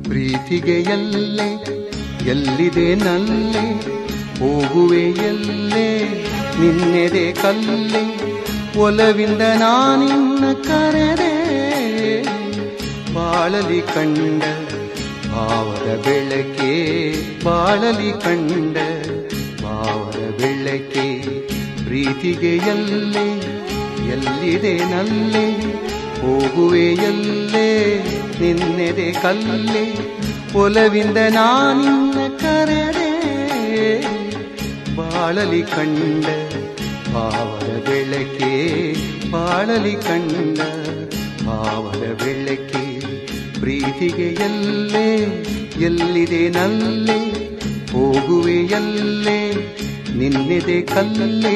ಪ್ರೀತಿಗೆ ಎಲ್ಲೆ ಎಲ್ಲಿದೆ ನಲ್ಲೆ ಹೋಗುವೆ ಎಲ್ಲೆ ನಿನ್ನೆದೆ ಕಲ್ಲೆ ಒಲವಿಂದ ನಾನಿನ್ನ ಕರೆದೆ ಬಾಳಲಿ ಕಂಡ ಭಾವದ ಬೆಳಕೆ ಬಾಳಲಿ ಕಂಡ ಭಾವದ ಬೆಳಕೆ ಪ್ರೀತಿಗೆ ಎಲ್ಲೆ ಎಲ್ಲಿದೆ ನಲ್ಲೆ ಹೋಗುವೆ ಎಲ್ಲೆ ನಿನ್ನೆದೆ ಕಲ್ಲೆ ಒಲವಿಂದ ನಾನಿನ್ನ ಕರೆದೆ ಬಾಳಲಿ ಕಂಡ ಭಾವದ ಬೆಳಕೆ ಬಾಳಲಿ ಕಂಡ ಭಾವದ ಬೆಳಕೆ ಪ್ರೀತಿಗೆ ಎಲ್ಲೆ ಎಲ್ಲಿದೆ ನಲ್ಲೆ ಹೋಗುವೆ ಎಲ್ಲೆ ನಿನ್ನೆದೆ ಕಲ್ಲೇ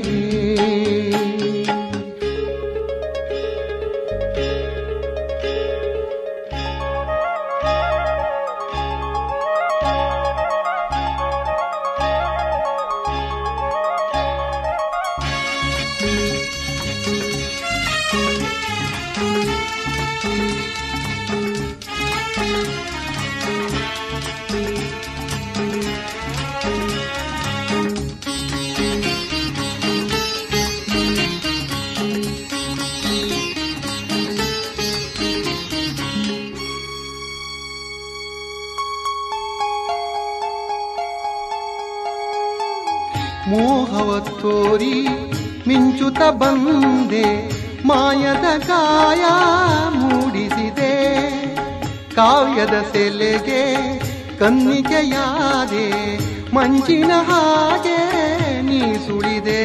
ಮೋಹವ ತೋರಿ ಮಿಂಚುತ ಬಂದೆ ಮಾಯದ ಗಾಯ ಮೂಡಿಸಿದೆ ಕಾವ್ಯದ ಸೆಲೆಗೆ ಕನ್ನಿಕೆಯಾದೆ ಮಂಜಿನ ಹಾಗೆ ನೀ ಸುಳಿದೆ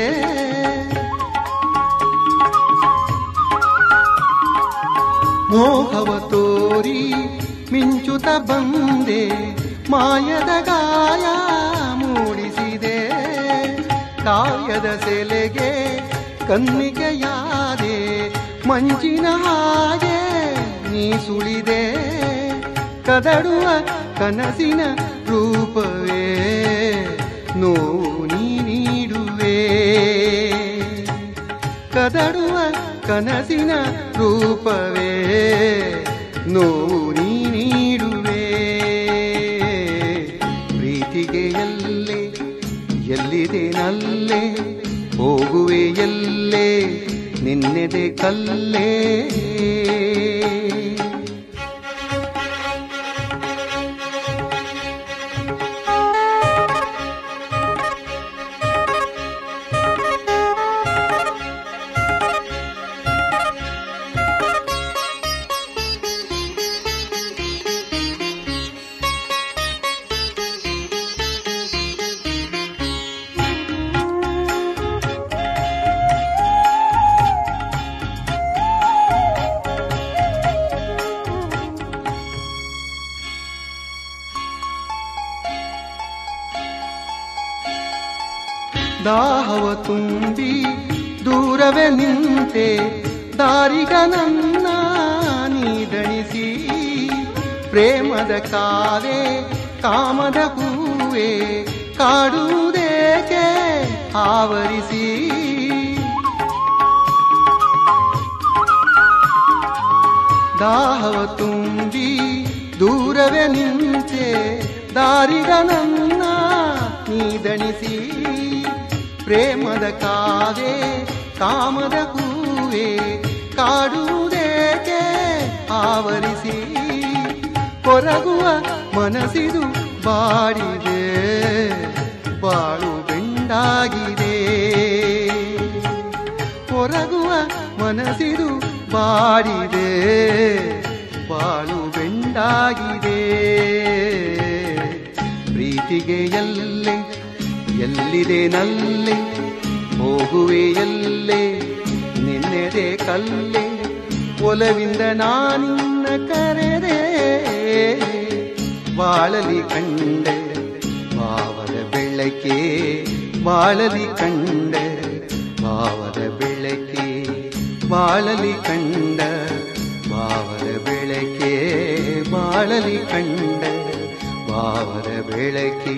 ಮೋಹವ ತೋರಿ ಮಿಂಚುತ ಬಂದೆ ಮಾಯದ ಗಾಯ ಮೂಡಿಸಿದೆ ಕಾಯದ ಸೆಲೆಗೆ ಕನ್ನಿಗೆಯಾದೆ ಮಂಜಿನ ಹಾಗೆ ನೀ ಸುಳಿದೆ ಕದಡುವ ಕನಸಿನ ರೂಪವೇ ನೋವು ನೀ ನೀಡುವೆ ಕದಡುವ ಕನಸಿನ ರೂಪವೇ ನೋವು ನೀ ನೀಡುವೆ ಪ್ರೀತಿಗೆ ಎಲ್ಲೆ ಎಲ್ಲಿದೆ ನಲ್ಲೆ ಹೋಗುವೆ ಎಲ್ಲೆ ನಿನ್ನೆದೆ ಕಲ್ಲೇ ದಾಹವ ತುಂಬಿ ದೂರವೇ ನಿಂತೆ ದಾರಿಗ ನನ್ನ ನೀದಣಿಸಿ ಪ್ರೇಮದ ಕಾವೆ ಕಾಮದ ಹೂವೆ ಕಾಡುವುದೇಕೆ ಆವರಿಸಿ ದಾಹವ ತುಂಬಿ ದೂರವೇ ನಿಂತೆ ದಾರಿಗ ನನ್ನ ನೀದಣಿಸಿ ಪ್ರೇಮದ ಕಾವೆ ಕಾಮದ ಹೂವೆ ಕಾಡುವುದೇಕೆ ಆವರಿಸಿ ಕೊರಗುವ ಮನಸ್ಸಿದು ಬಾಡಿದೆ ಬಾಳು ಬೆಂಡಾಗಿದೆ ಕೊರಗುವ ಮನಸ್ಸಿದು ಬಾಡಿದೆ ಬಾಳು ಬೆಂಡಾಗಿದೆ ಪ್ರೀತಿಗೆ ಎಲ್ಲೆ ಎಲ್ಲಿದೆ ನಲ್ಲೆ ಹೋಗುವೆ ಎಲ್ಲೆ ನಿನ್ನೆದೆ ಕಲ್ಲೆ ಒಲವಿಂದ ನಾನಿನ್ನ ಕರೆದೆ ಬಾಳಲಿ ಕಂಡೆ ಭಾವದ ಬೆಳಕೆ ಬಾಳಲಿ ಕಂಡೆ ಭಾವದ ಬೆಳಕೆ ಬಾಳಲಿ ಕಂಡ ಭಾವದ ಬೆಳಕೆ ಬಾಳಲಿ ಕಂಡ ಭಾವದ ಬೆಳಕೆ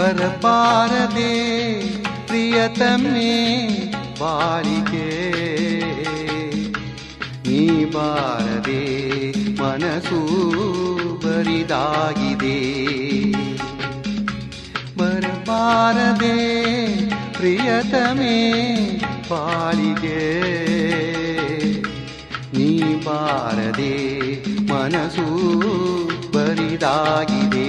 ಬರಬಾರದೆ ಪ್ರಿಯತಮೆ ಬಾಳಿಗೆ ನೀ ಬಾರದೆ ಮನಸ್ಸು ಬರಿದಾಗಿದೆ ಬರಬಾರದೆ ಪ್ರಿಯತಮೆ ಬಾಳಿಗೆ ನೀ ಬಾರದೆ ಮನಸ್ಸು ಬರಿದಾಗಿದೆ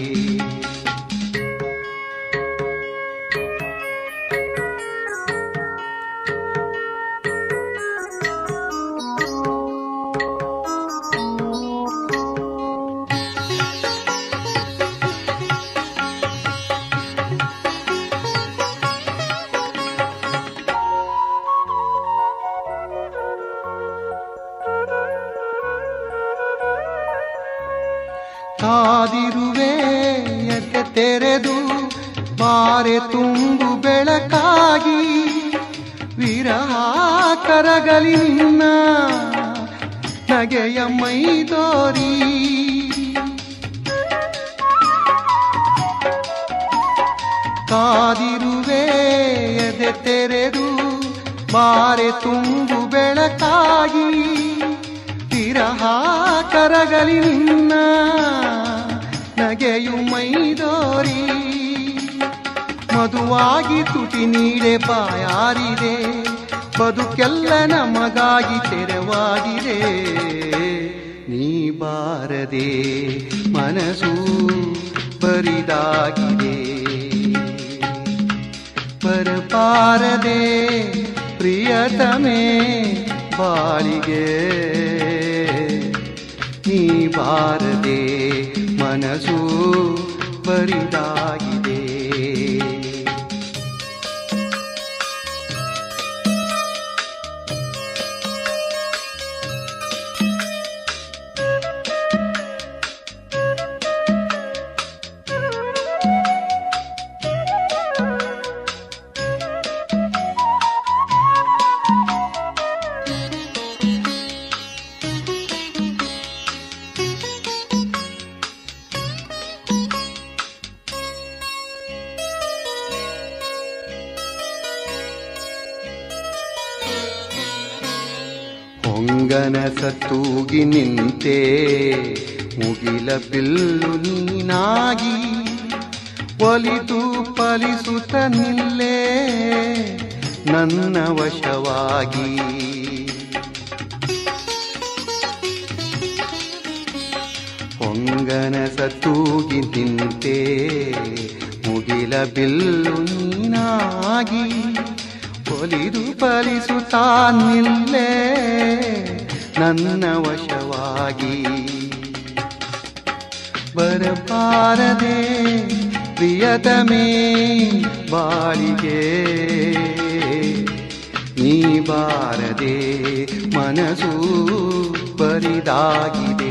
ಕಾದಿರುವೆ ಎದೆ ತೆರೆದು ಬಾರೆ ತುಂಬು ಬೆಳಕಾಗಿ ವಿರಹ ಕರಗಲಿ ನಿನ್ನ ನಗೆಯ ಮೈದೋರಿ ಕಾದಿರುವೆ ಎದೆ ತೆರೆದು ಬಾರೆ ತುಂಬು ಬೆಳಕಾಗಿ ವಿರಹ ಕರಗಲಿ ನಿನ್ನ ನಗೆಯು ಮೈದೋರಿ ಮಧುವಾಗಿ ತುಟಿ ನೀಡೆ ಬಾಯಾರಿದೆ ಬದುಕೆಲ್ಲ ನಮಗಾಗಿ ತೆರವಾಗಿದೆ ನೀ ಬಾರದೆ ಮನಸ್ಸು ಬರಿದಾಗಿದೆ ಬರಬಾರದೆ ಪ್ರಿಯತಮೆ ಬಾಳಿಗೆ ನೀ ಬಾರದೆ ಮನಸ್ಸು ಬರಿದಾಗಿದೆ ಹೊಂಗನ ಸತ್ತೂಗಿ ನಿಂತೆ ಮುಗಿಲ ಬಿಲ್ಲು ನೀನಾಗಿ ಒಲಿದು ಫಲಿಸುತ್ತ ನಿಲ್ಲೇ ನನ್ನ ವಶವಾಗಿ ಹೊಂಗನ ಸತ್ತೂಗಿ ನಿಂತೆ ಮುಗಿಲ ಬಿಲ್ಲು ನೀನಾಗಿ ಒಲಿದು ಫಲಿಸುತ್ತಾ ನಿಲ್ಲೇ ನನ್ನ ವಶವಾಗಿ ಬರಬಾರದೆ ಪ್ರಿಯತಮೇ ಬಾಳಿಗೆ ನೀ ಬಾರದೆ ಮನಸ್ಸು ಬರಿದಾಗಿದೆ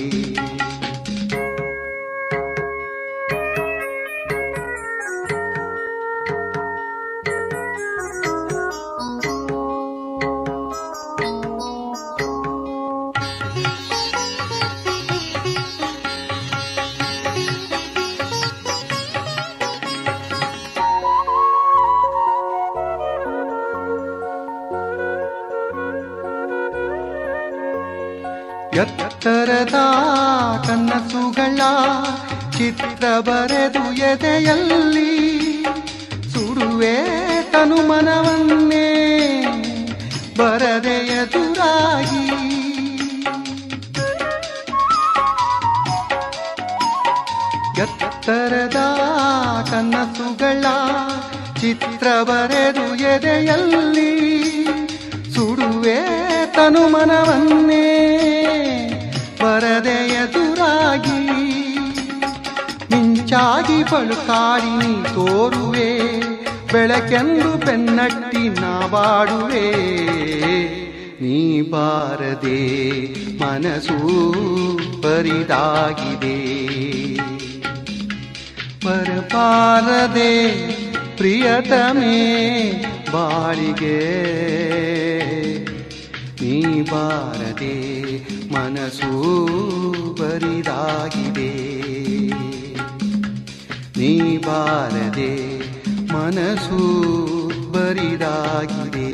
ಎತ್ತರದ ಕನಸುಗಳ ಚಿತ್ರ ಬರೆದು ಎದೆಯಲ್ಲಿ ಸುಡುವೆ ತನು ಮನವನ್ನೇ ಬರದೆ ಎದುರಾಗಿ ಎತ್ತರದ ಕನಸುಗಳ ಚಿತ್ರ ಬರೆದು ಎದೆಯಲ್ಲಿ ಸುಡುವೆ ತನು ಮನವನ್ನೇ ಬರದೆ ಎದುರಾಗಿ ಮಿಂಚಾಗಿ ಬಳುಕಾಡಿ ನೀ ತೋರುವೆ ಬೆಳಕೆಂದು ಬೆನ್ನಟ್ಟಿ ನಾ ಬಾಡುವೆ ನೀ ಬಾರದೆ ಮನಸ್ಸು ಬರಿದಾಗಿದೆ ಬರಬಾರದೆ ಪ್ರಿಯತಮೇ ಬಾಳಿಗೆ ನೀ ಬಾರದೆ ಮನಸ್ಸು ಬರಿದಾಗಿದೆ ನೀ ಬಾರದೆ ಮನಸ್ಸು ಬರಿದಾಗಿದೆ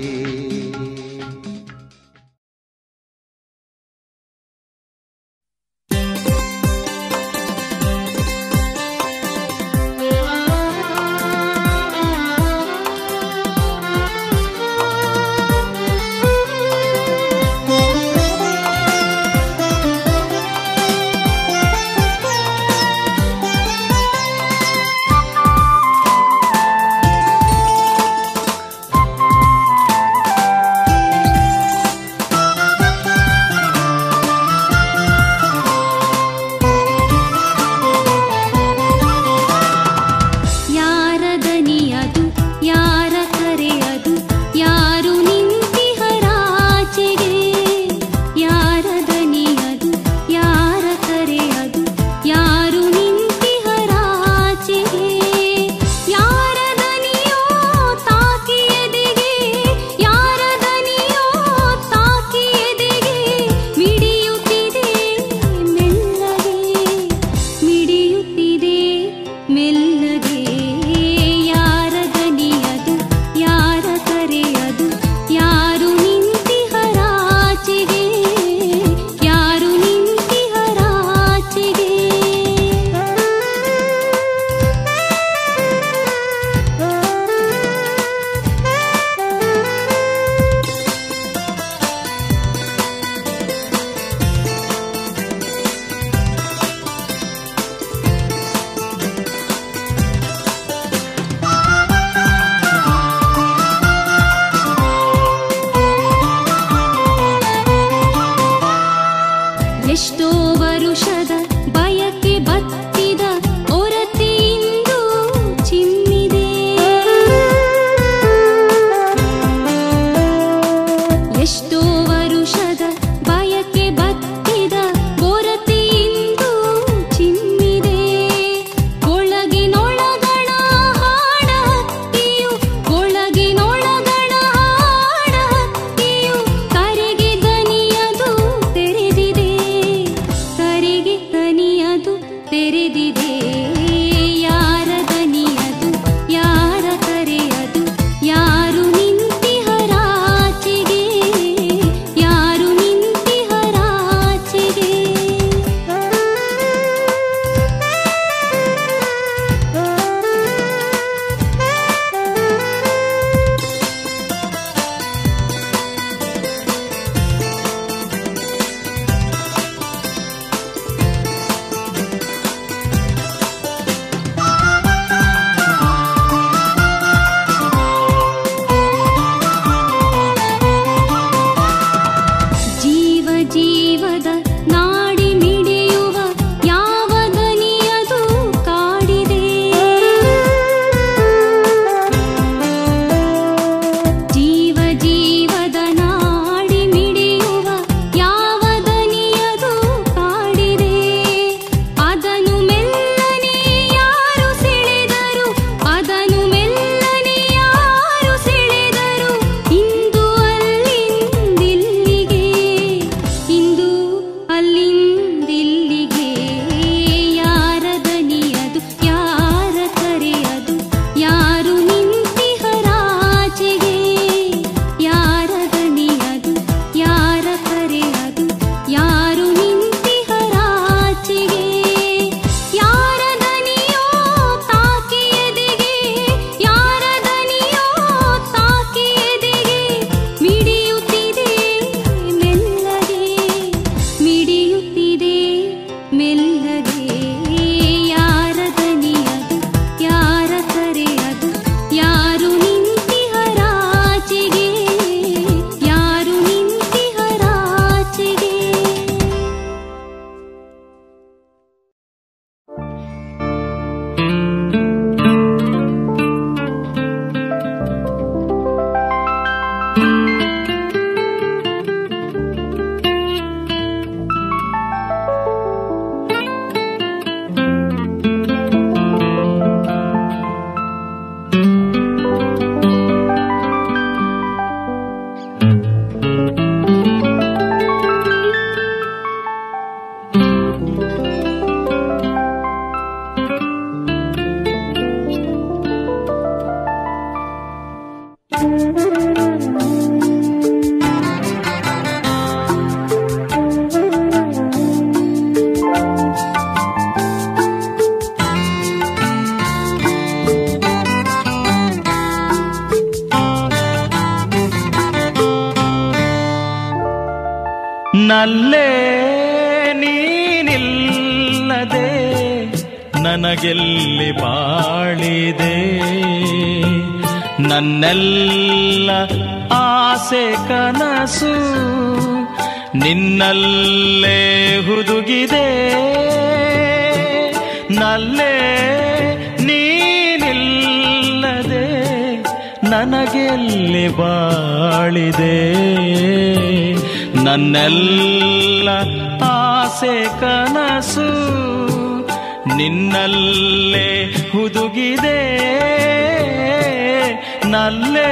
ನಲ್ಲೇ ನೀನಿಲ್ಲದೆ ನನಗೆಲ್ಲಿ ಬಾಳಿದೆ ನನ್ನೆಲ್ಲ ಆಸೆ ಕನಸು ನಿನ್ನಲ್ಲೇ ಹುದುಗಿದೆ ನಲ್ಲೇ ನೀನಿಲ್ಲದೆ ನನಗೆಲ್ಲಿ ಬಾಳಿದೆ ನನ್ನೆಲ್ಲ ಆಸೆ ಕನಸು ನಿನ್ನಲ್ಲೇ ಹುದುಗಿದೆ ನಲ್ಲೇ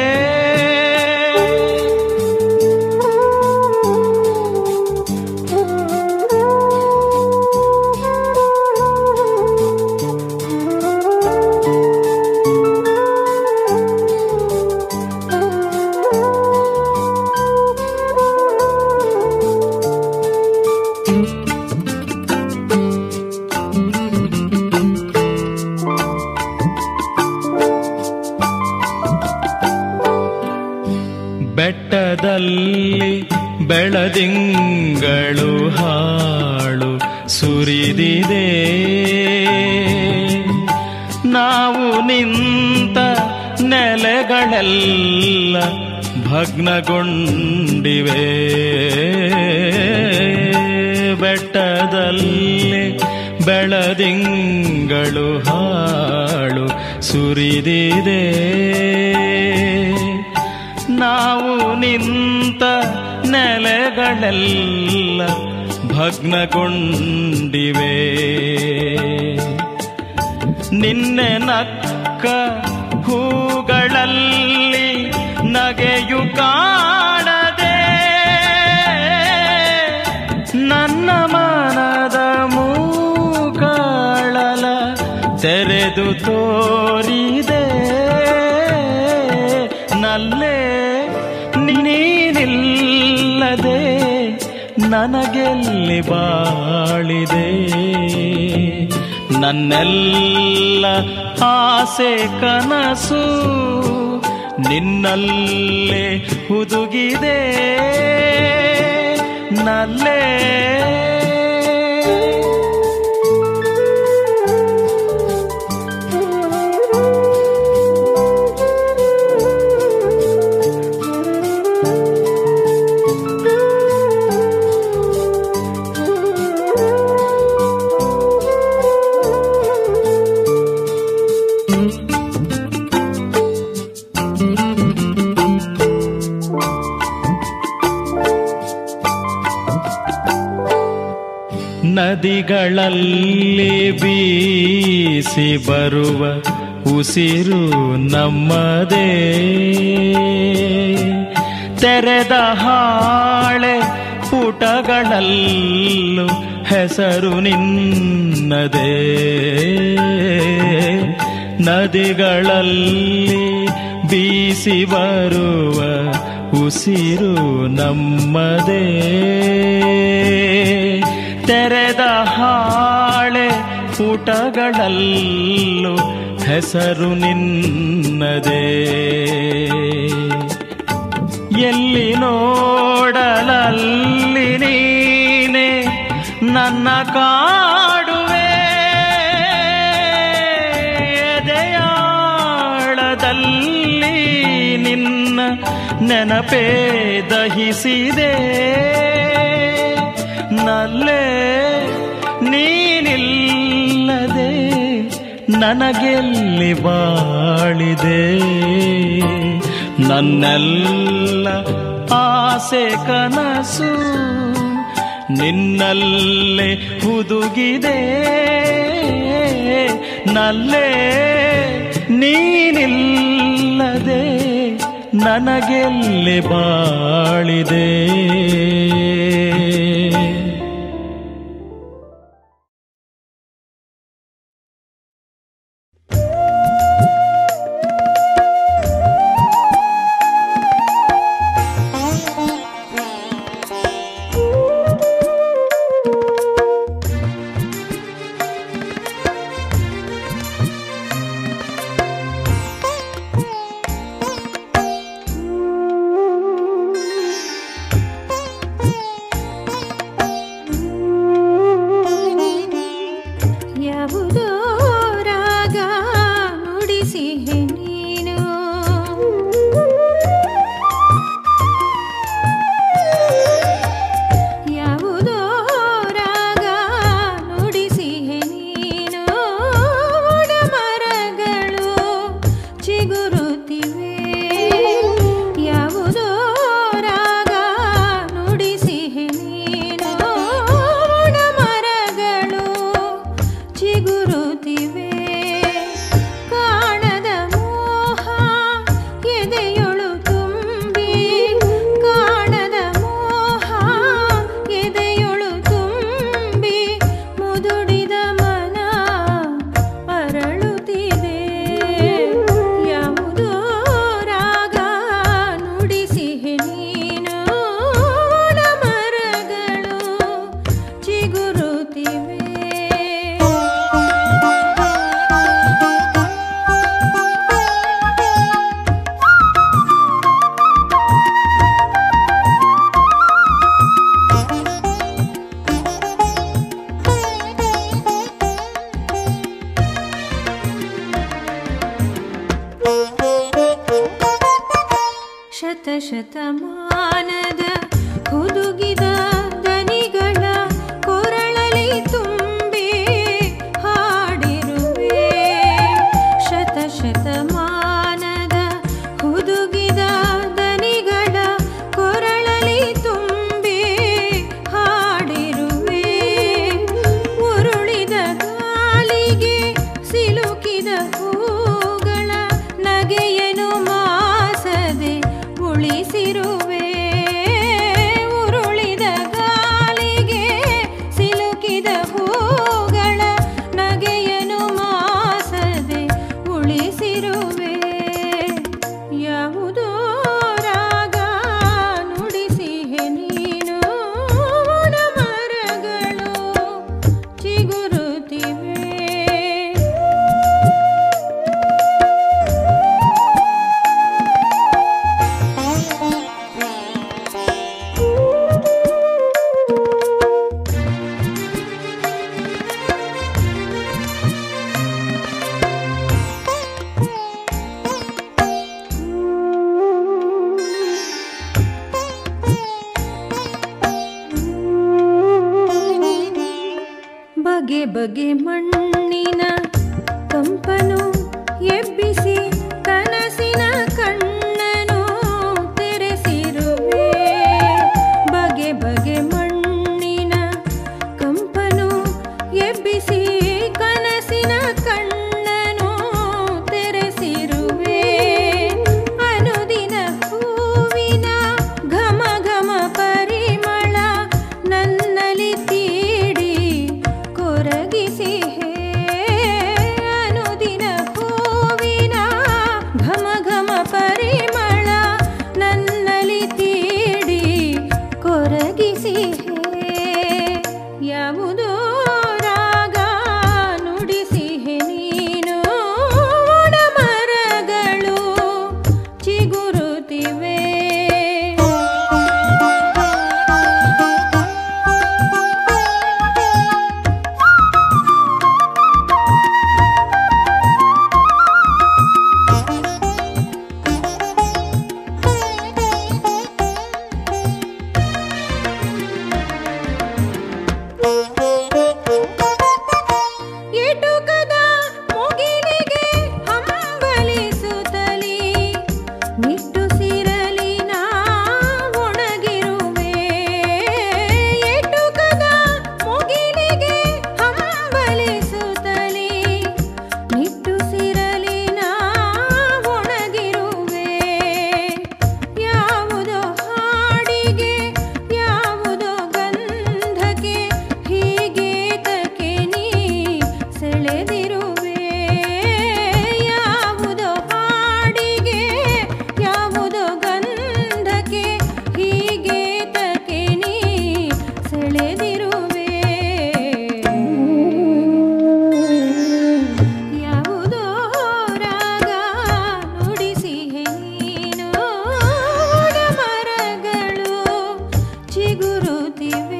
ಬೆಟ್ಟದಲ್ಲಿ ಬೆಳದಿಂಗಳು ಹಾಳು ಸುರಿದಿದೆ ನಾವು ನಿಂತ ನೆಲೆಗಳೆಲ್ಲ ಭಗ್ನಗೊಂಡಿವೆ ಬೆಟ್ಟದಲ್ಲಿ ಬೆಳದಿಂಗಳು ಹಾಳು ಸುರಿದಿದೆ ನಾವು ನಿಂತ ನೆಲೆಗಳೆಲ್ಲ ಭಗ್ನಗೊಂಡಿವೆ ನಿನ್ನೆ ನಕ್ಕ ಹೂಗಳಲ್ಲಿ ನಗೆಯು ಕಾಣದೆ ನನ್ನ ಮನದ ಮೂಗಳಲ ತೆರೆದು ತೋರಿದೆ ನಲ್ಲೇ ನೀನಿಲ್ಲದೆ ನನಗೆಲ್ಲಿ ಬಾಳಿದೆ ನನ್ನೆಲ್ಲ ಆಸೆ ಕನಸು ನಿನ್ನಲ್ಲೇ ಹುದುಗಿದೆ ನಲ್ಲೇ ನದಿಗಳಲ್ಲಿ ಬೀಸಿ ಬರುವ ಉಸಿರು ನಮ್ಮದೇ ತೆರೆದ ಹಾಳೆ ಪುಟಗಳಲ್ಲೂ ಹೆಸರು ನಿನ್ನದೇ ನದಿಗಳಲ್ಲಿ ಬೀಸಿ ಬರುವ ಉಸಿರು ನಮ್ಮದೇ ತೆರೆದ ಹಾಳೆ ಪುಟಗಳಲ್ಲೂ ಹೆಸರು ನಿನ್ನದೇ ಎಲ್ಲಿ ನೋಡಲಲ್ಲಿ ನೀನೆ ನನ್ನ ಕಾಡುವೆ ಎದೆಯಾಳದಲ್ಲಿ ನಿನ್ನ ನೆನಪೇ ದಹಿಸಿದೆ ನಲ್ಲೇ ನೀನಿಲ್ಲದೆ ನನಗೆಲ್ಲಿ ಬಾಳಿದೆ ನನ್ನೆಲ್ಲ ಆಸೆ ಕನಸು ನಿನ್ನಲ್ಲೇ ಹುದುಗಿದೆ ನಲ್ಲೇ ನೀನಿಲ್ಲದೆ ನನಗೆಲ್ಲಿ ಬಾಳಿದೆ ಶತಶತಮಾನದ ಹುದುಗಿದ ದನಿಗಳ ಕೊರಳಲಿ ತುಂಬಿ ಹಾಡಿರುವೆ ಶತಶತಮಾನದ ಹುದುಗಿದ ದನಿಗಳ ಕೊರಳಲಿ ತುಂಬಿ ಹಾಡಿರುವೆ ಉರುಳಿದ ಗಾಲಿಗೆ ಸಿಲುಕಿದ ಹೂಗಳ ನಗೆಯನು ಮಾಸದೆ ಉಳಿಸಿರುವೆ ಉರುಳಿದ ಗಾಲಿಗೆ ಸಿಲುಕಿದ ಹೂಗಳ ನಗೆಯನು ಮಾಸದೆ ಉಳಿಸಿರುವೆ ಯಾವುದೋ ರಾಗ ನುಡಿಸಿಹೆ ನೀನು ವನ ಮರಗಳು ಚಿಗುರುತ್ತಿವೆ ಬಗೆ ಬಗೆ ಮಣ್ಣಿನ ಕಂಪನು ಎಬ್ಬಿಸಿ ಕನಸಿನ ಕಣ್ಣನು ತೆರೆಸಿರುವೆ ಬಗೆ ಬಗೆ ಮಣ್ಣಿನ ಕಂಪನು ಎಬ್ಬಿಸಿ ಕನಸಿನ ಕಣ್ಣನು ತೆರೆಸಿರುವೆ ಅನುದಿನ ಹೂವಿನ ಘಮ ಘಮ ಪರಿಮಳ ನನ್ನಲ್ಲಿ ತೀಡಿ ಕೊರಗಿಸಿ ಅನುದಿನ ಹೂವಿನ ಘಮ ಘಮ ಪರಿಮಳ ನನ್ನಲ್ಲಿ ತೀಡಿ ಕೊರಗಿಸಿ ಯಾವುದೋ ರಾಗ ನುಡಿಸಿಹೆ ನೀನು ಒಣ ಮರಗಳು ಚಿಗುರುತ್ತಿವೆ ಎಟುಕದ ಮುಗಿಲಿಗೆ ಹಂಬಲಿಸುತ್ತಲೀ ನಿಟ್ಟುಸಿರಲಿ ನಾ ಒಣಗಿರುವೆ ಎಟುಕದ ಮುಗಿಲಿಗೆ ಹಂಬಲಿಸುತ್ತಲೀ ನಿಟ್ಟುಸಿರಲಿ ನಾ ಒಣಗಿರುವೆ ಯಾವುದೋ ಹಾಡಿಗೆ ಯಾವುದೋ ಗಂಧಕ್ಕೆ ಹೀಗೆ ತಕೆ ನೀ ಸೆಳೆದಿರುವೆ ಯಾವುದೋ ಹಾಡಿಗೆ ಯಾವುದೋ ಗಂಧಕ್ಕೆ ಹೀಗೆ ತಕೆ ನೀ ಸೆಳೆದಿರುವೆ ಯಾವುದೋ ರಾಗ ನುಡಿಸಿಹೆ ನೀನು ಒಣ ಮರಗಳು ಚಿಗುರುತ್ತಿವೆ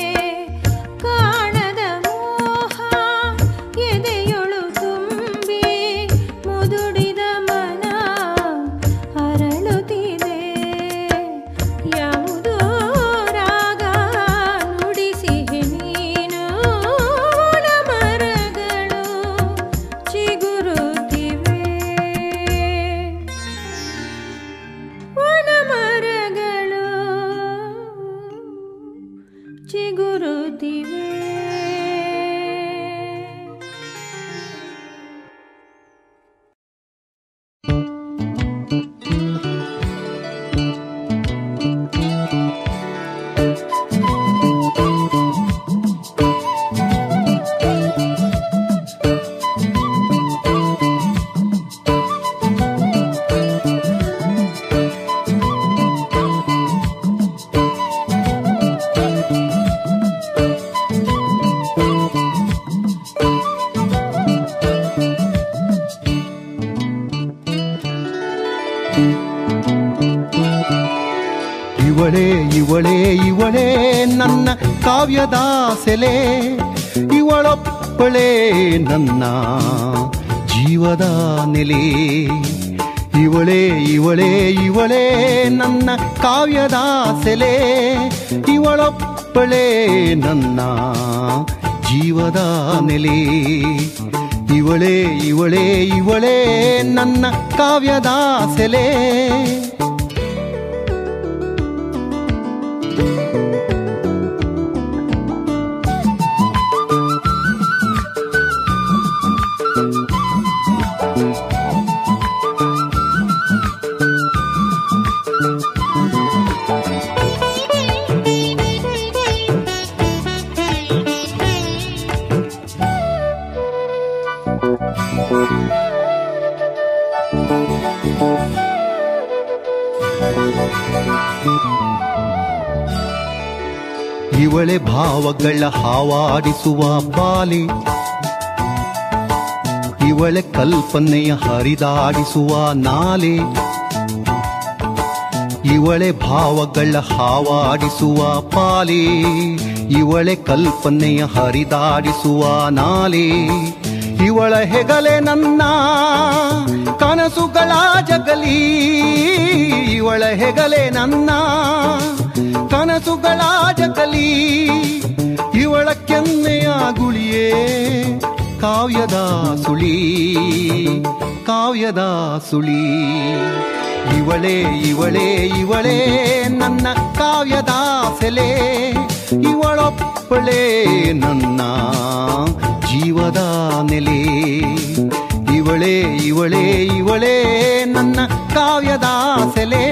ಕಾಣದ ಮೋಹ ಎದೆಯೊಳು ತುಂಬಿ ಮುದುಡಿದ ಮನ ಅರಳುತ್ತಿದೆ ಯಾವುದೋ ರಾಗ ನುಡಿಸಿಹೆ ನೀನು ಒಣ ಮರಗಳು ಚಿಗುರುತ್ತಿವೆ ಒಣ ಮರಗಳು ಚಿಗುರುತ್ತಿವೆ ಇವಳೇ ಇವಳೇ ಇವಳೇ ನನ್ನ ಕಾವ್ಯದ ಸೆಲೆ ಇವಳೊಬ್ಬಳೇ ನನ್ನ ಜೀವದ ನೆಲೆ ಇವಳೇ ಇವಳೇ ಇವಳೇ ನನ್ನ ಕಾವ್ಯದ ಸೆಲೆ ಇವಳೊಬ್ಬಳೇ ನನ್ನ ಜೀವದ ನೆಲೆ ಇವಳೇ ಇವಳೇ ಇವಳೇ ನನ್ನ ಕಾವ್ಯದ ಸೆಲೆ ಇವಳೆ ಭಾವಗಳ ಹಾವಾಡಿಸುವ ಬಾಲೆ ಇವಳೆ ಕಲ್ಪನೆಯ ಹರಿದಾಡಿಸುವ ನಾಲೆ ಇವಳೆ ಭಾವಗಳ ಹಾವಾಡಿಸುವ ಪಾಲೆ ಇವಳೆ ಕಲ್ಪನೆಯ ಹರಿದಾಡಿಸುವ ನಾಲೆ ಇವಳ ಹೆಗಲೆ ನನ್ನ ಕನಸುಗಳ ಜಗಲಿ ಇವಳ ಹೆಗಲೆ ನನ್ನ ಕನಸುಗಳ ಜಗಲಿ ಇವಳ ಕೆನ್ನೆಯ ಗುಳಿಯೇ ಕಾವ್ಯದ ಸುಳಿ ಕಾವ್ಯದ ಸುಳಿ ಇವಳೇ ಇವಳೇ ಇವಳೇ ನನ್ನ ಕಾವ್ಯದ ಸೆಲೆ ಇವಳೊಬ್ಬಳೇ ನನ್ನ ಜೀವದ ನೆಲೆ ಇವಳೇ ಇವಳೇ ಇವಳೇ ನನ್ನ ಕಾವ್ಯದ ಸೆಲೆ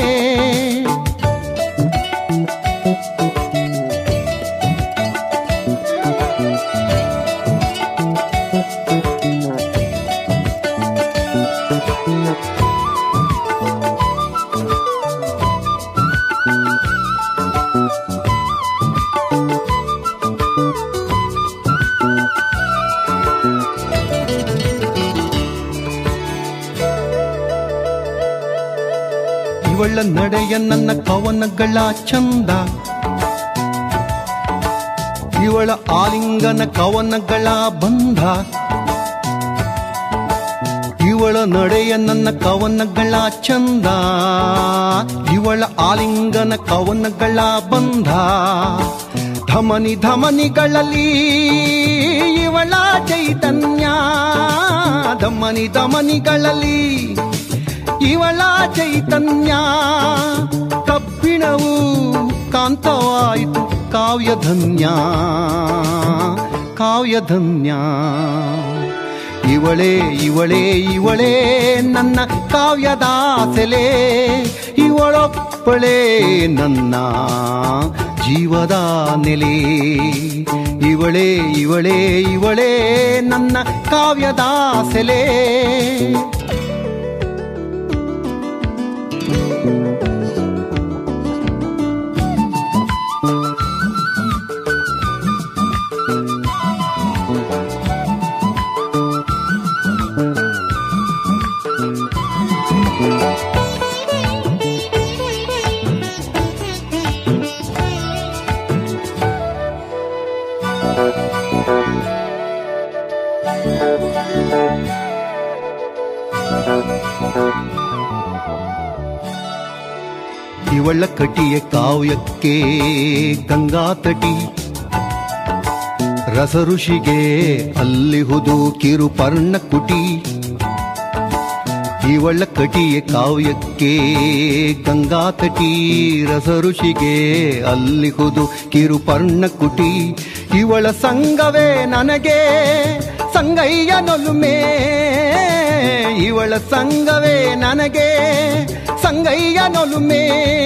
ಇವಳ ನಡೆಯ ನನ್ನ ಕವನಗಳ ಚಂದ ಇವಳ ಆಲಿಂಗನ ಕವನಗಳ ಬಂಧ ಇವಳ ನಡೆಯ ನನ್ನ ಕವನಗಳ ಚಂದ ಇವಳ ಆಲಿಂಗನ ಕವನಗಳ ಬಂಧ ಧಮನಿ ಧಮನಿಗಳಲ್ಲಿ ಇವಳ ಚೈತನ್ಯ ಧಮನಿ ಧಮನಿಗಳಲ್ಲಿ ಇವಳ ಚೈತನ್ಯ ಕಬ್ಬಿಣವು ಕಾಂತವಾಯಿತು ಕಾವ್ಯಧನ್ಯ ಕಾವ್ಯಧನ್ಯ ಇವಳೇ ಇವಳೇ ಇವಳೇ ನನ್ನ ಕಾವ್ಯದ ಸೆಲೆ ಇವಳೊಬ್ಬಳೇ ನನ್ನ ಜೀವದ ನೆಲೆ ಇವಳೇ ಇವಳೇ ಇವಳೇ ನನ್ನ ಕಾವ್ಯದ ಸೆಲೆ ಇವಳ ಕಟಿಯ ಕಾವ್ಯಕ್ಕೆ ಗಂಗಾ ತಟಿ ರಸ ಋಷಿಗೆ ಅಲ್ಲಿಹುದು ಕಿರು ಪರ್ಣಕುಟಿ ಇವಳ ಕಟಿಯ ಕಾವ್ಯಕ್ಕೆ ಗಂಗಾ ತಟಿ ರಸ ಋಷಿಗೆ ಅಲ್ಲಿಹುದು ಕಿರು ಪರ್ಣಕುಟಿ ಇವಳ ಸಂಗವೇ ನನಗೆ ಸಂಗಯ್ಯ ನೊಲುಮೆ ಇವಳ ಸಂಗವೇ ನನಗೆ ಸಂಗಯ್ಯ ನೊಲುಮೆ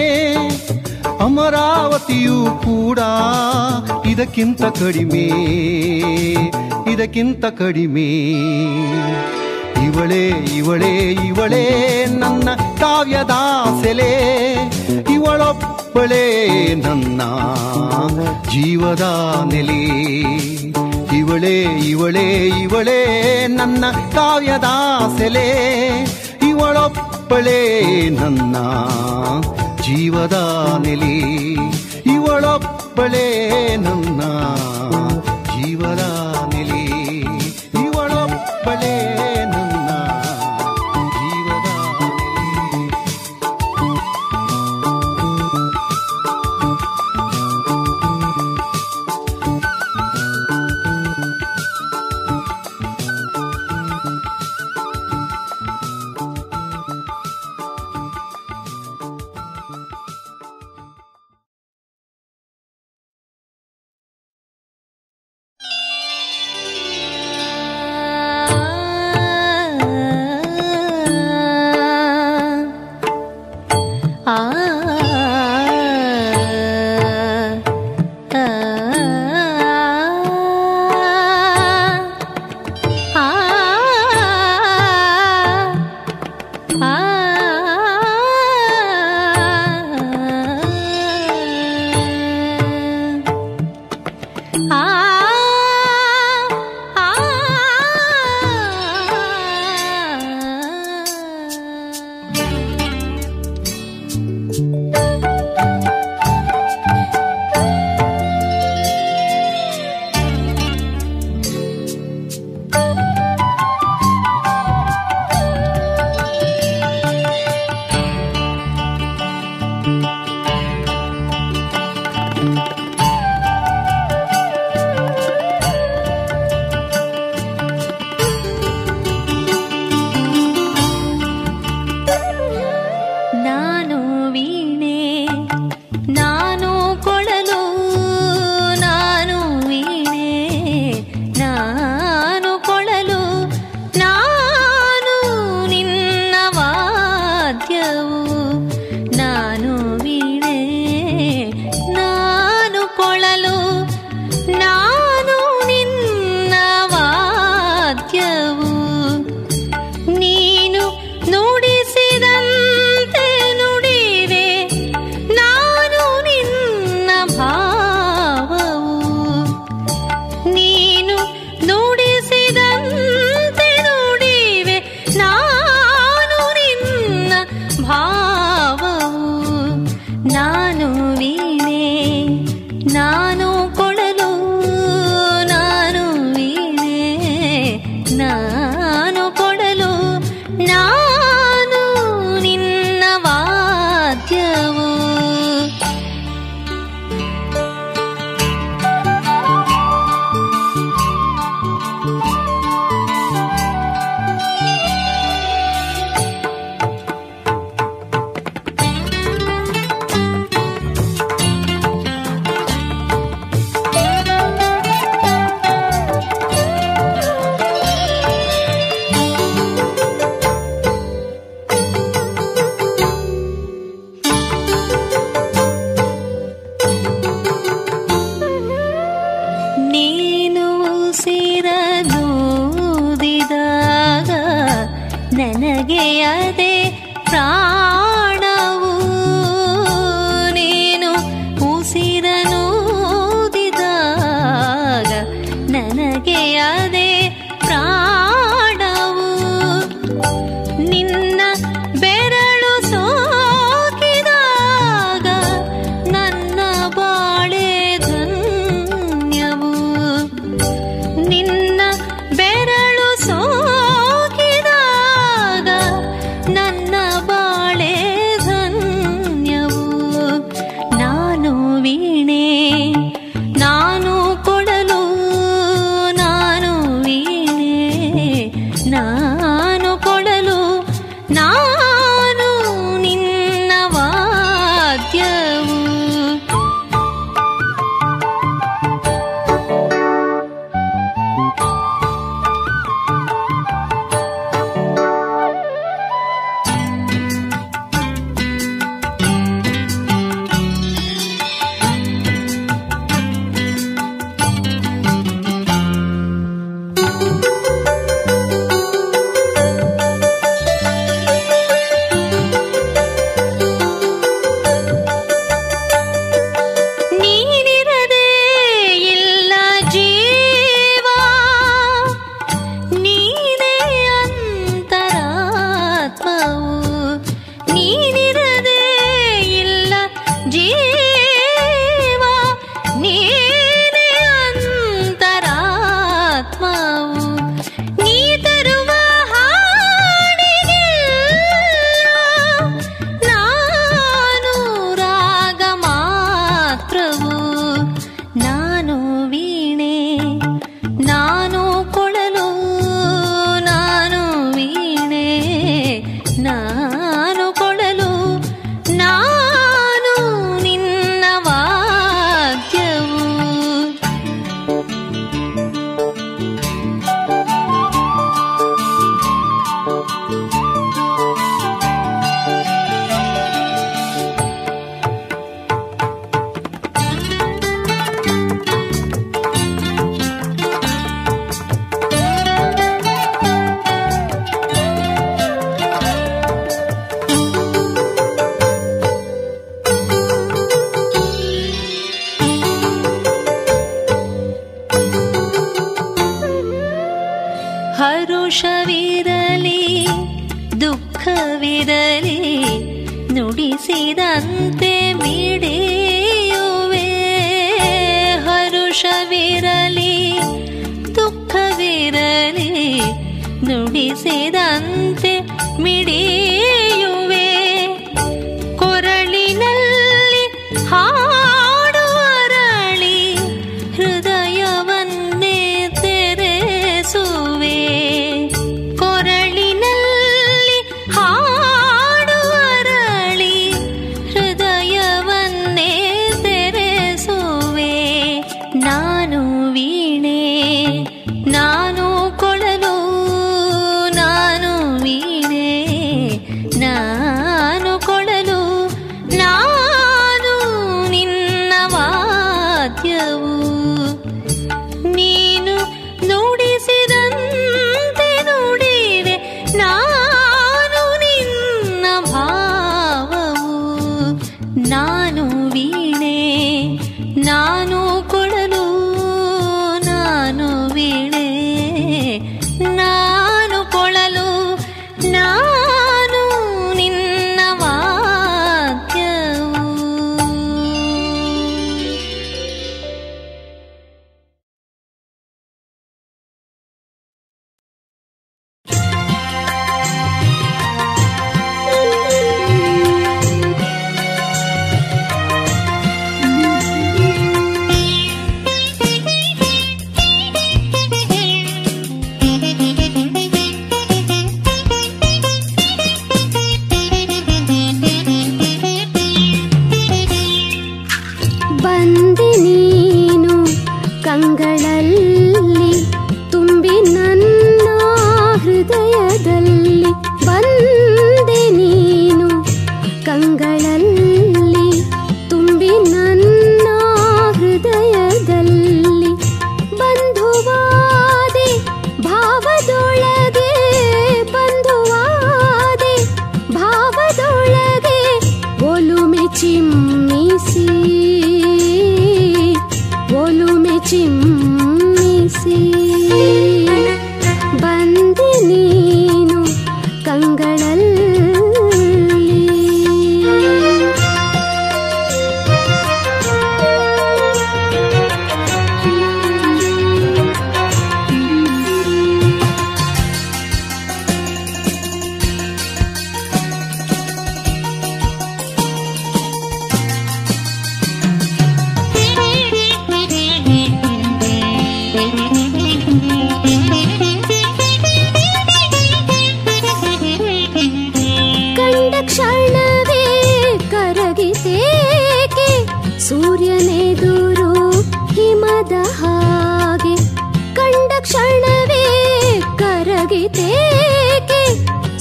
ಅಮರಾವತಿಯೂ ಕೂಡ ಇದಕ್ಕಿಂತ ಕಡಿಮೆ ಇದಕ್ಕಿಂತ ಕಡಿಮೆ ಇವಳೇ ಇವಳೇ ಇವಳೇ ನನ್ನ ಕಾವ್ಯದ ಸೆಲೆ ಇವಳೊಬ್ಬಳೇ ನನ್ನ ಜೀವದ ನೆಲೆ ಇವಳೇ ಇವಳೇ ಇವಳೇ ನನ್ನ ಕಾವ್ಯದ ಸೆಲೆ ಇವಳೊಬ್ಬಳೇ ನನ್ನ ಜೀವದ ನೆಲೆ ಇವಳೊಬ್ಬಳೇ ನನ್ನ ಜೀವದ ನೆಲೆ ಇವಳೊಬ್ಬಳೇ ನನ್ನ ಜೀವದ ನೆಲೆ ನನಗೆ ಅದೇ ಪ್ರಾಣವು ನೀನು ಉಸಿರನೂದಿದಾಗ ನನಗೆ ಅದೇ ಪ್ರಾಣವು ನಿನ್ನ ಬೆರಳು ಸೋಕಿದಾಗ ನನ್ನ ಬಾಳೆ ಧನ್ಯವು ನಿನ್ನ ಬೆರಳು ಸೋಕಿದಾಗ ನನ್ನ ಬಾಳೆ ಧನ್ಯವು ನಾನು ವೀಣೆ ನಾನು ಕೊಡಲು ನಾನು ವೀಣೆ ನಾನು ಕೊಡಲು ನಾನು ನಿನ್ನ ವಾದ್ಯವು ನೀನಿರದೆ ಇಲ್ಲ ಜೀವ ನೀನೇ ಅಂತರಾತ್ಮವು ನೀನಿರದೆ ಇಲ್ಲ ಜೀವ ನೀನೇ ಅಂತರಾತ್ಮವು ನೀ ತರುವ ಹಾಡಿಗೆಲ್ಲ ನಾನು ರಾಗ ಮಾತ್ರವು ನಾನು ವೀಣೆ ನಾನು ಕೊಳಲು ನಾನು ವೀಣೆ ನಾನು ಕೊಳಲು ನಾನು ನಿನ್ನ ವಾದ್ಯವು ಹರುಷವಿರಲಿ ದುಃಖವಿರಲಿ ನುಡಿಸಿದಂತೆ ಮಿಡಿಯುವೆ ಹರುಷವಿರಲಿ ದುಃಖವಿರಲಿ ನುಡಿಸಿದಂತೆ ಮಿಡಿಯುವೆ ಕೊರಳಿನಲ್ಲಿ ಹಾಡು ಅರಳಿ ಹೃದಯವನ್ನೇ ತೆರೆಸುವೆ ಕೊರಳಿನಲ್ಲಿ ಹಾಡು ಅರಳಿ ಹೃದಯವನ್ನೇ ತೆರೆಸುವೆ ನಾನು ವೀಣೆ ನಾನು ಕೊಳಲು ನಾನು ವೀಣೆ ನಾನು ಕೊಳಲು ನಾನು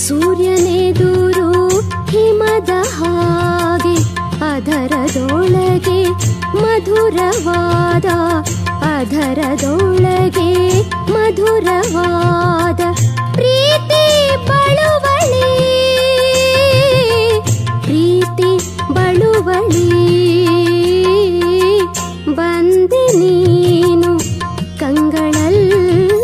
ಸೂರ್ಯನೆದುರು ಹಿಮದ ಹಾಗೆ ಅದರದೊಳಗೆ ಮಧುರವಾದ ಅದರದೊಳಗೆ ಮಧುರವಾದ ಪ್ರೀತಿ ಬಳುವಳಿ ಪ್ರೀತಿ ಬಳುವಳಿ ಬಂದೆ ನೀನು ಕಂಗಳಲ್ಲಿ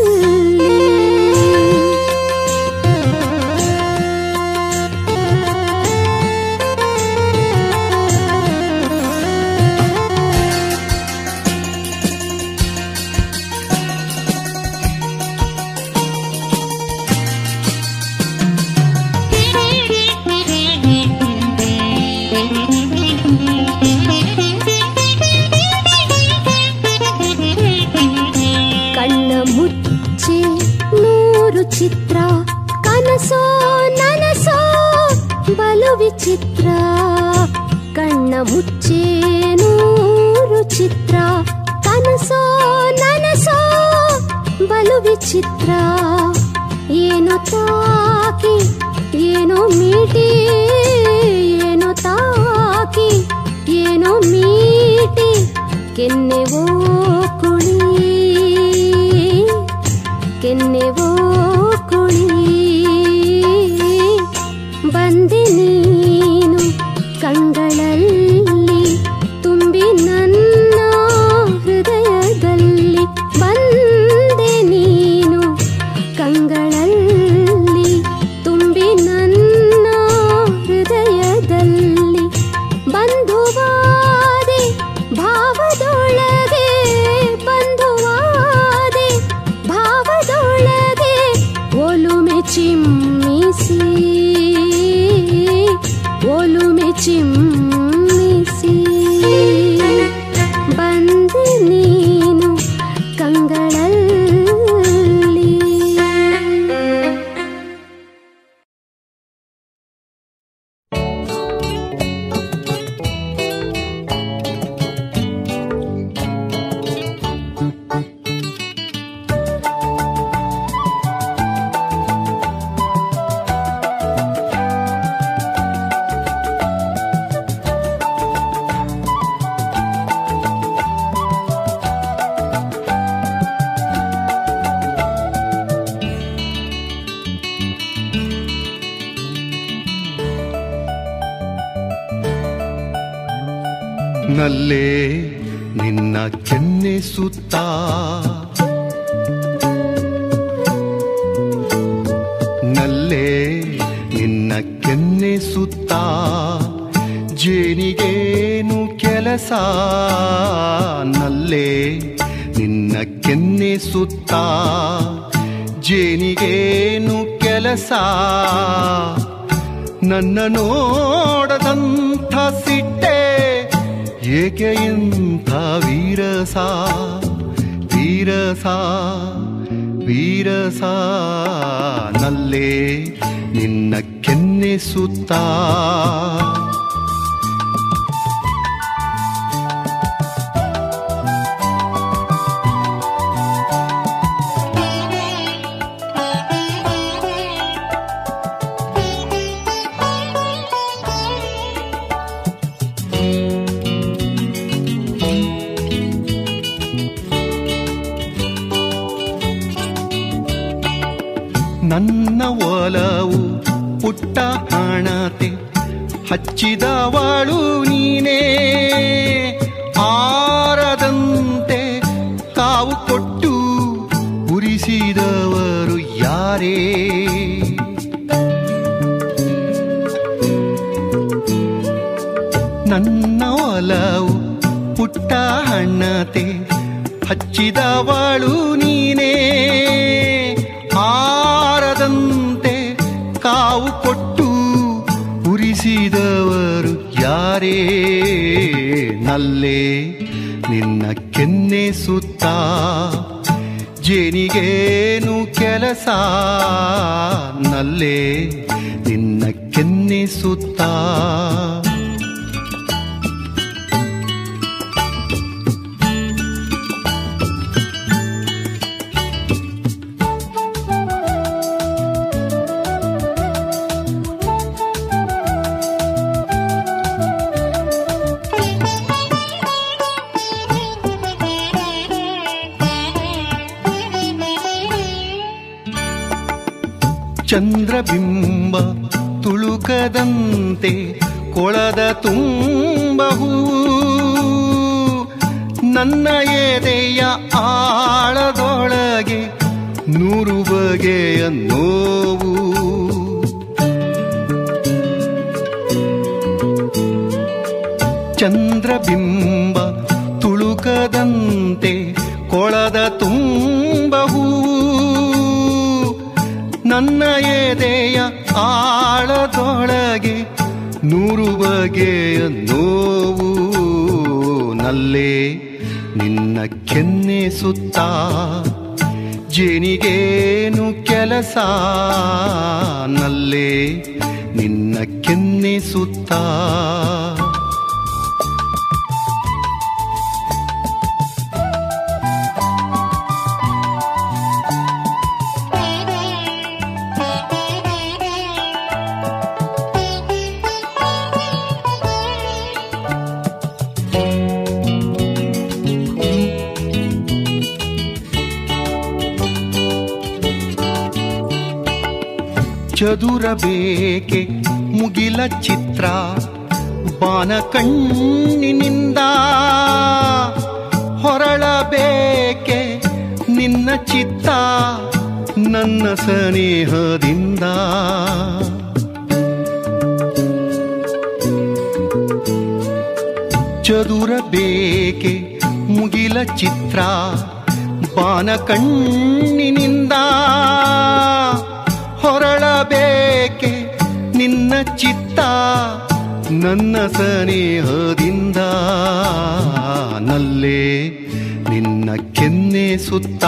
ಕಣ್ಣ ಮುಚ್ಚೆ ನೂರು ಚಿತ್ರ ಕನಸೋ ನನಸೋ ಬಲು ವಿಚಿತ್ರ ಕಣ್ಣ ಮುಚ್ಚೆ ನೂರು ಚಿತ್ರ ಕನಸೋ ನನಸೋ ಬಲು ವಿಚಿತ್ರ ಏನೋ ತಾಕಿ ಏನೋ ಮೀಟಿ ಏನೋ ತಾಕಿ ಏನೋ ಮೀಟಿ ಕೆನ್ನೆವೋ ಕುಳಿ ಕೆನ್ನೆವೋ ಕುಳಿ ಬಂದೆ ನೀನು ಕಂಗಳಲ್ಲಿ ತುಂಬಿ ನನ್ನ ಹೃದಯದಲ್ಲಿ ಬಂದೆ ನೀನು ಕಂಗಳಲ್ಲಿ ತುಂಬಿ ನನ್ನ ಹೃದಯದಲ್ಲಿ ಬಂಧುವಾದೆ ಭಾವದೊಳಗೆ ಬಂಧುವಾದೆ ಭಾವದೊಳಗೆ ಒಲುಮೆ ಚಿಮ್ಮಿಸಿ ಒಲುಮೆ ಚಿಮ್ಮಿಸಿ ಬಂದೆ ನೀನು ಕಂಗಳಲ್ಲಿ ನಲ್ಲೇ ನಿನ್ನ ಕೆನ್ನೆ ಸುತ್ತ ನಲ್ಲೇ ನಿನ್ನ ಕೆನ್ನೆ ಸುತ್ತ ಜೇನಿಗೇನು ಕೆಲಸ ನಲ್ಲೇ ನಿನ್ನ ಕೆನ್ನೆ ಸುತ್ತ ಜೇನಿಗೇನು ಕೆಲಸ ನನ್ನ ನೋಡದಂಥ ಸಿಟ್ಟೆ ಏಕೆ ಇಂಥ ವೀರಸ ವೀರಸ ವೀರಸ ನಲ್ಲೇ ನಿನ್ನ ಕೆನ್ನೆ ಸುತ್ತ ನನ್ನ ಒಲವು ಪುಟ್ಟ ಹಣತೆ ಹಚ್ಚಿದವಳು ನೀನೇ ಆರದಂತೆ ಕಾವು ಕೊಟ್ಟು ಉರಿಸಿದವರು ಯಾರೇ ನನ್ನ ಒಲವು ಪುಟ್ಟ ಹಣ್ಣತೆ ಹಚ್ಚಿದವಳು ನೀನೇ ಆರದಂತೆ ಕಾವು ಕೊಟ್ಟು ಉರಿಸಿದವರು ಯಾರೇ ನಲ್ಲೇ ನಿನ್ನ ಕೆನ್ನೆ ಸುತ್ತ ಜೇನಿಗೇನು ಕೆಲಸ ನಲ್ಲೇ ನಿನ್ನ ಕೆನ್ನೆ ಸುತ್ತ ಚಂದ್ರಬಿಂಬ ತುಳುಕದಂತೆ ಕೊಳದ ತುಂಬಹೂ ನನ್ನ ಎದೆಯ ಆಳದೊಳಗೆ ನೂರು ಬಗೆಯ ನೋವು ಚಂದ್ರಬಿಂಬ ತುಳುಕದಂತೆ ಕೊಳದ ತುಂಬಹೂ ನನ್ನ ಎದೆಯ ಆಳದೊಳಗೆ ನೂರು ಬಗೆಯ ನೋವು ನಲ್ಲೇ ನಿನ್ನ ಕೆನ್ನೆ ಸುತ್ತ ಜೇನಿಗೇನು ಕೆಲಸ ನಲ್ಲೇ ನಿನ್ನ ಕೆನ್ನೆ ಸುತ್ತ ಚದುರ ಬೇಕೆ ಮುಗಿಲ ಚಿತ್ರ ಬಾನ ಕಣ್ಣಿನಿಂದ ಹೊರಳಬೇಕೆ ನಿನ್ನ ಚಿತ್ತ ನನ್ನ ಸನೇಹದಿಂದ ಚದುರ ಬೇಕೆ ಮುಗಿಲ ಚಿತ್ರ ಬಾನ ಕಣ್ಣಿನಿಂದ ಹೊರಳಬೇಕೆ ನಿನ್ನ ಚಿತ್ತ ನನ್ನ ಸನೇಹದಿಂದ ನಲ್ಲೇ ನಿನ್ನ ಕೆನ್ನೆ ಸುತ್ತ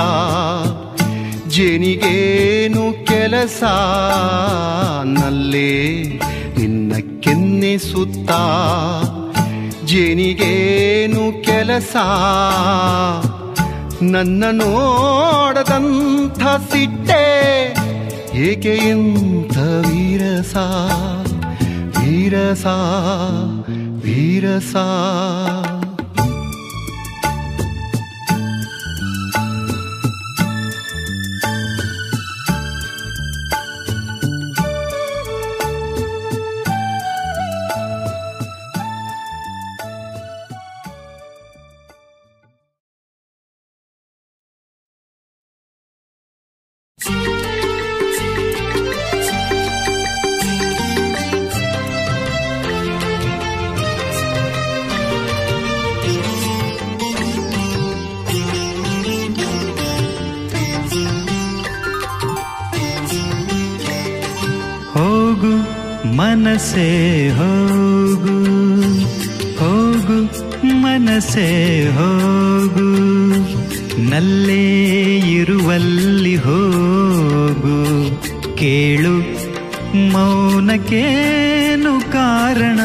ಜೇನಿಗೇನು ಕೆಲಸ ನಲ್ಲೇ ನಿನ್ನ ಕೆನ್ನೆ ಸುತ್ತ ಜೇನಿಗೇನು ಕೆಲಸ ನನ್ನ ನೋಡದಂಥ ಸಿಟ್ಟೆ ಏಕೆ ಇಂಥ ವೀರಸ ವೀರಸ ವೀರಸ ಹೋಗು ಮನಸೆ ಹೋಗು ಹೋಗು ಮನಸೆ ಹೋಗು ನಲ್ಲೇ ಇರುವಲ್ಲಿ ಹೋಗು ಕೇಳು ಮೌನಕ್ಕೇನು ಕಾರಣ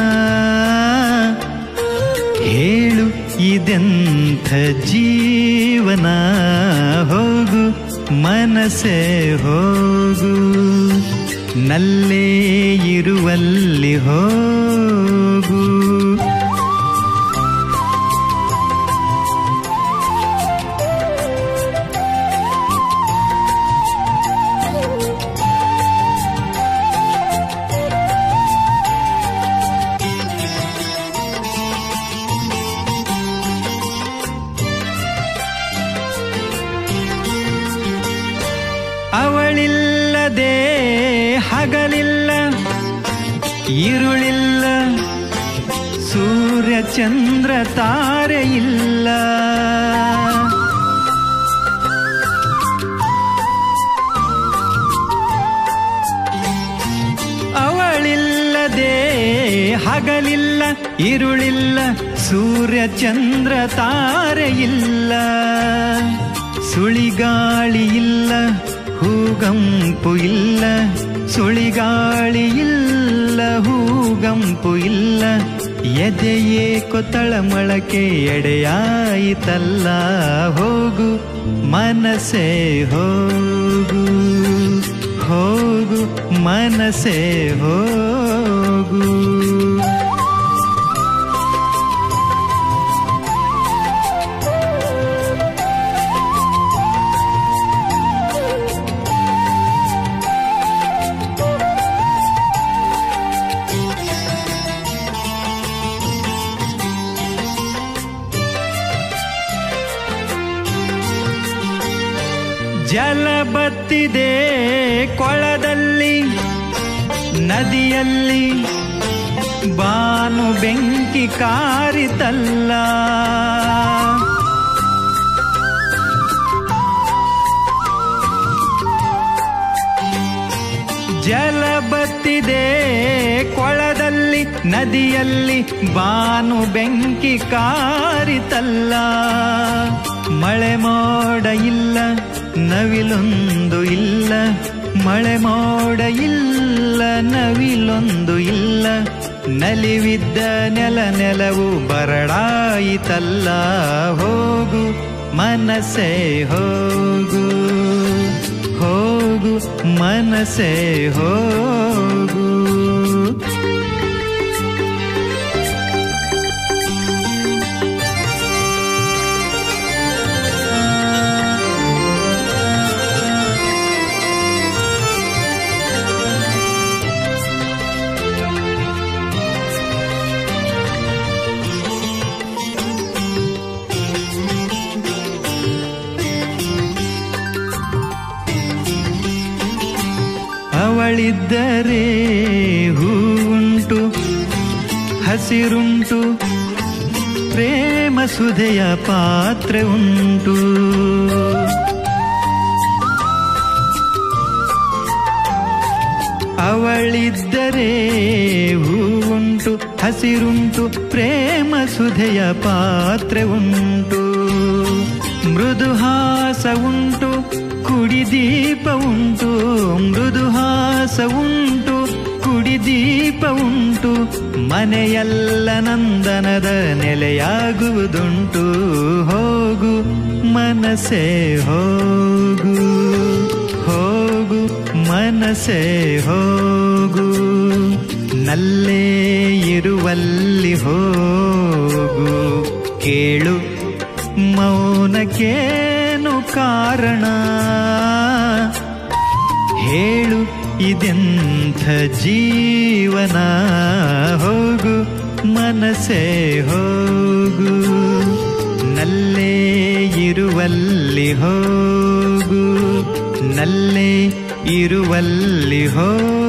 ಹೇಳು ಇದೆಂಥ ಜೀವನ ಹೋಗು ಮನಸೆ ಹೋಗು ನಲ್ಲೇ ಇರುವಲ್ಲಿ ಹೋಗು ಅವಳಿಲ್ಲದೆ ಹಗಲಿಲ್ಲ ഇരുളിಲ್ಲ ಸೂರ್ಯ ಚಂದ್ರ ತಾರೆ ಇಲ್ಲ ಅವಳಿಲ್ಲದೆ ಹಗಲಿಲ್ಲ ഇരുಳಿಲ್ಲ ಸೂರ್ಯ ಚಂದ್ರ ತಾರೆ ಇಲ್ಲ ಸುಳಿಗಾಳಿ ಇಲ್ಲ ಹೂಗಂಪು ಇಲ್ಲ ಸುಳಿಗಾಳಿ ಇಲ್ಲ ಹೂಗಂಪು ಇಲ್ಲ ಎದೆಯೇ ಕೊತ್ತಳ ಮೊಳಕೆ ಎಡೆಯಾಯಿತಲ್ಲ ಹೋಗು ಮನಸೆ ಹೋಗು ಹೋಗು ಮನಸೆ ಹೋಗು ಜಲ ಬತ್ತಿದೆ ಕೊಳದಲ್ಲಿ ನದಿಯಲ್ಲಿ ಬಾನು ಬೆಂಕಿ ಕಾರಿತಲ್ಲ ಜಲ ಬತ್ತಿದೆ ಕೊಳದಲ್ಲಿ ನದಿಯಲ್ಲಿ ಬಾನು ಬೆಂಕಿ ಕಾರಿತಲ್ಲ ಮಳೆ ಮೋಡ ಇಲ್ಲ ನವಿಲೊಂದು ಇಲ್ಲ ಮಳೆ ಮೋಡ ಇಲ್ಲ ನವಿಲೊಂದು ಇಲ್ಲ ನಲಿವಿದ್ದ ನೆಲ ನೆಲವು ಬರಡಾಯಿತಲ್ಲ ಹೋಗು ಮನಸ್ಸೇ ಹೋಗು ಹೋಗು ಮನಸ್ಸೇ ಹೋಗು ಅವಳಿದ್ದರೆ ಹೂವುಂಟು ಹಸಿರುಂಟು ಪ್ರೇಮ ಸುಧೆಯ ಪಾತ್ರೆ ಉಂಟು ಅವಳಿದ್ದರೆ ಹೂವುಂಟು ಹಸಿರುಂಟು ಪ್ರೇಮ ಸುಧೆಯ ಪಾತ್ರೆ ಉಂಟು ಮೃದುಹಾಸ ಉಂಟು ಕುಡಿದೀಪ ಉಂಟು ಮೃದುಹಾಸ ಉಂಟು ಕುಡಿದೀಪ ಉಂಟು ಮನೆಯಲ್ಲ ನಂದನದ ನೆಲೆಯಾಗುವುದುಂಟು ಹೋಗು ಮನಸ್ಸೇ ಹೋಗು ಹೋಗು ಮನಸ್ಸೇ ಹೋಗು ನಲ್ಲೇ ಇರುವಲ್ಲಿ ಹೋಗು ಕೇಳು ಮೌನಕ್ಕೇನು ಕಾರಣ ಹೇಳು ಇದೆಂಥ ಜೀವನ ಹೋಗು ಮನಸ್ಸೇ ಹೋಗು ನಲ್ಲೇ ಇರುವಲ್ಲಿ ಹೋಗು ನಲ್ಲೇ ಇರುವಲ್ಲಿ ಹೋಗು